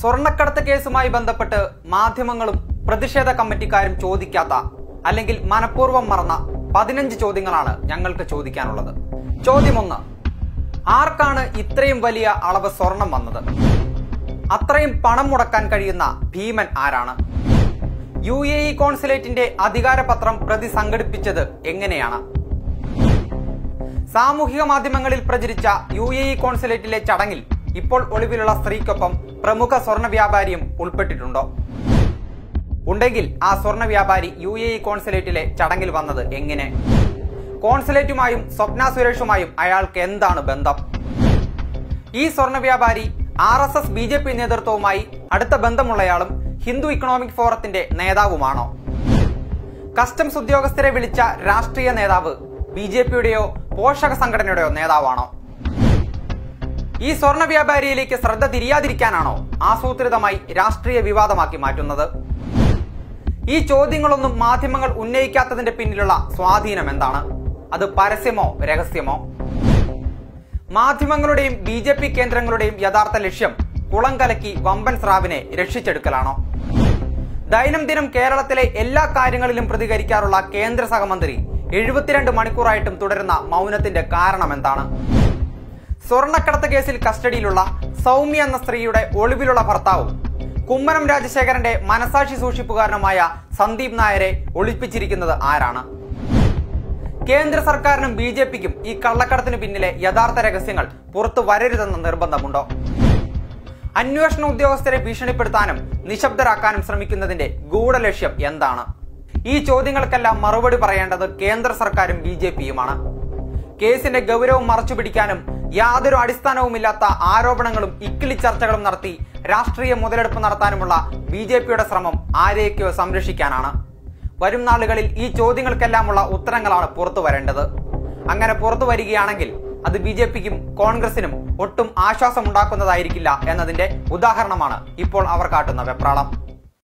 സ്വർണ്ണക്കടത്ത് കേസുമായി ബന്ധപ്പെട്ട് മാധ്യമങ്ങളും പ്രതിഷേധ കമ്മിറ്റിക്കാരും ചോദിക്കാത്ത അല്ലെങ്കിൽ മനഃപൂർവ്വം മറന്ന പതിനഞ്ച് ചോദ്യങ്ങളാണ് ഞങ്ങൾക്ക് ചോദിക്കാനുള്ളത് ചോദ്യം ഒന്ന് ആർക്കാണ് ഇത്രയും വലിയ അളവ് സ്വർണം വന്നത് അത്രയും പണം മുടക്കാൻ കഴിയുന്ന ഭീമൻ ആരാണ് യു എ ഇ കോൺസുലേറ്റിന്റെ അധികാരപത്രം പ്രതി സംഘടിപ്പിച്ചത് എങ്ങനെയാണ് സാമൂഹിക മാധ്യമങ്ങളിൽ പ്രചരിച്ച യു എ ഇ കോൺസുലേറ്റിലെ ചടങ്ങിൽ ഇപ്പോൾ ഒളിവിലുള്ള സ്ത്രീക്കൊപ്പം പ്രമുഖ സ്വർണ്ണ വ്യാപാരിയും ഉൾപ്പെട്ടിട്ടുണ്ടോ ഉണ്ടെങ്കിൽ ആ സ്വർണ്ണ വ്യാപാരി യു എ ഇ കോൺസുലേറ്റിലെ ചടങ്ങിൽ വന്നത് എങ്ങനെ കോൺസുലേറ്റുമായും സ്വപ്ന സുരേഷുമായും അയാൾക്ക് എന്താണ് ബന്ധം ഈ സ്വർണ്ണ വ്യാപാരി R S S B J P നേതൃത്വവുമായി അടുത്ത ബന്ധമുള്ളയാളും ഹിന്ദു ഇക്കണോമിക് ഫോറത്തിന്റെ നേതാവുമാണോ കസ്റ്റംസ് ഉദ്യോഗസ്ഥരെ വിളിച്ച രാഷ്ട്രീയ നേതാവ് ബി ജെ പിയുടെയോ പോഷക സംഘടനയുടെയോ നേതാവാണോ ഈ സ്വർണ്ണ വ്യാപാരിയിലേക്ക് ശ്രദ്ധ തിരിയാതിരിക്കാനാണോ ആസൂത്രിതമായി രാഷ്ട്രീയ വിവാദമാക്കി മാറ്റുന്നത് ഈ ചോദ്യങ്ങളൊന്നും മാധ്യമങ്ങൾ ഉന്നയിക്കാത്തതിന്റെ പിന്നിലുള്ള സ്വാധീനം എന്താണ് അത് പരസ്യമോ രഹസ്യമോ മാധ്യമങ്ങളുടെയും ബി ജെ പി കേന്ദ്രങ്ങളുടെയും യഥാർത്ഥ ലക്ഷ്യം കുളം കലക്കി വമ്പൻ സ്രാവിനെ രക്ഷിച്ചെടുക്കലാണോ ദൈനംദിനം കേരളത്തിലെ എല്ലാ കാര്യങ്ങളിലും പ്രതികരിക്കാറുള്ള കേന്ദ്ര സഹമന്ത്രി എഴുപത്തിരണ്ട് മണിക്കൂറായിട്ടും തുടരുന്ന മൗനത്തിന്റെ കാരണം എന്താണ് സ്വർണ്ണക്കടത്ത് കേസിൽ കസ്റ്റഡിയിലുള്ള സൗമ്യ എന്ന സ്ത്രീയുടെ ഒളിവിലുള്ള ഭർത്താവും കുമ്മനം രാജശേഖരന്റെ മനസാക്ഷി സൂക്ഷിപ്പുകാരനുമായ സന്ദീപ് നായരെ ഒളിപ്പിച്ചിരിക്കുന്നത് ആരാണ് കേന്ദ്ര സർക്കാരിനും ബി ജെ പിക്കും ഈ കള്ളക്കടത്തിന് പിന്നിലെ യഥാർത്ഥ രഹസ്യങ്ങൾ പുറത്തു വരരുതെന്ന നിർബന്ധമുണ്ടോ അന്വേഷണ ഉദ്യോഗസ്ഥരെ ഭീഷണിപ്പെടുത്താനും നിശബ്ദരാക്കാനും ശ്രമിക്കുന്നതിന്റെ ഗൂഢലക്ഷ്യം എന്താണ് ഈ ചോദ്യങ്ങൾക്കെല്ലാം മറുപടി പറയേണ്ടത് കേന്ദ്ര സർക്കാരും ബി ജെ പിയുമാണ് കേസിന്റെ ഗൗരവം മറച്ചുപിടിക്കാനും യാതൊരു അടിസ്ഥാനവുമില്ലാത്ത ആരോപണങ്ങളും ഇക്കിളി ചർച്ചകളും നടത്തി രാഷ്ട്രീയ മുതലെടുപ്പ് നടത്താനുമുള്ള ബി ജെ പിയുടെ ശ്രമം ആരെയൊക്കെയോ സംരക്ഷിക്കാനാണ് വരും നാളുകളിൽ ഈ ചോദ്യങ്ങൾക്കെല്ലാമുള്ള ഉത്തരങ്ങളാണ് പുറത്തു വരേണ്ടത് അങ്ങനെ പുറത്തു വരികയാണെങ്കിൽ അത് ബി ജെ പിക്കും കോൺഗ്രസിനും ഒട്ടും ആശ്വാസമുണ്ടാക്കുന്നതായിരിക്കില്ല എന്നതിന്റെ ഉദാഹരണമാണ് ഇപ്പോൾ അവർ കാട്ടുന്ന വെപ്രാളം